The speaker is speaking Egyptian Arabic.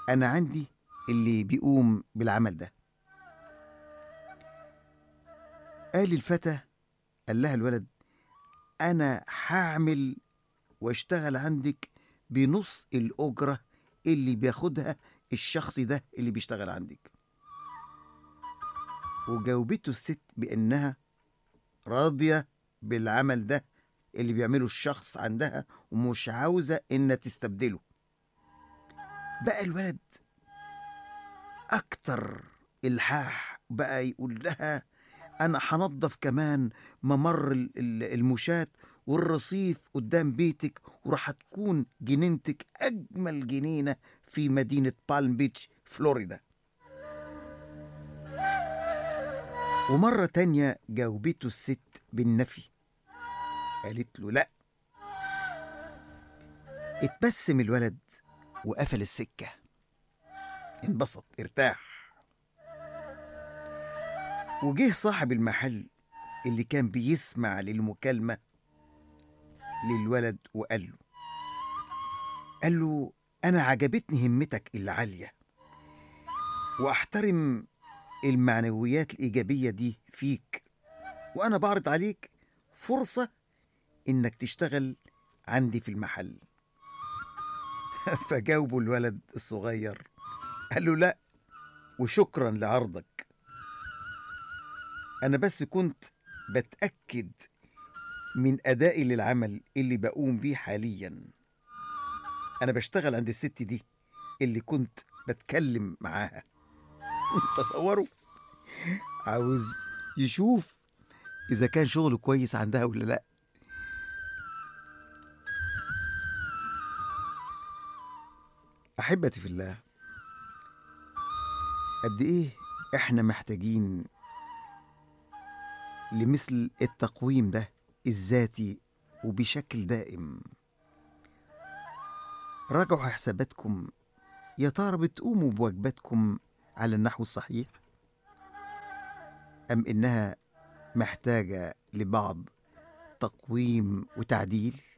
أنا عندي اللي بيقوم بالعمل ده قال الفتى قال لها الولد أنا هعمل واشتغل عندك بنص الأجرة اللي بياخدها الشخص ده اللي بيشتغل عندك وجاوبته الست بأنها راضية بالعمل ده اللي بيعمله الشخص عندها ومش عاوزة إنها تستبدله بقى الولد أكتر إلحاح بقى يقول لها أنا هنضف كمان ممر ال- ال- المشاة والرصيف قدام بيتك وراح تكون جنينتك أجمل جنينة في مدينة بالم بيتش فلوريدا ومرة تانية جاوبته الست بالنفي قالت له لأ اتبسم الولد وقفل السكة انبسط ارتاح وجه صاحب المحل اللي كان بيسمع للمكالمة للولد وقال له قال له أنا عجبتني همتك العالية وأحترم المعنويات الإيجابية دي فيك وأنا بعرض عليك فرصة إنك تشتغل عندي في المحل فجاوبه الولد الصغير قال له لا وشكرا لعرضك أنا بس كنت بتأكد من أدائي للعمل اللي بقوم بيه حاليا أنا بشتغل عند الست دي اللي كنت بتكلم معاها تصوروا عاوز يشوف إذا كان شغله كويس عندها ولا لأ أحبتي في الله قد إيه إحنا محتاجين لمثل التقويم ده الذاتي وبشكل دائم راجعوا حساباتكم يا ترى بتقوموا بواجباتكم على النحو الصحيح أم إنها محتاجة لبعض تقويم وتعديل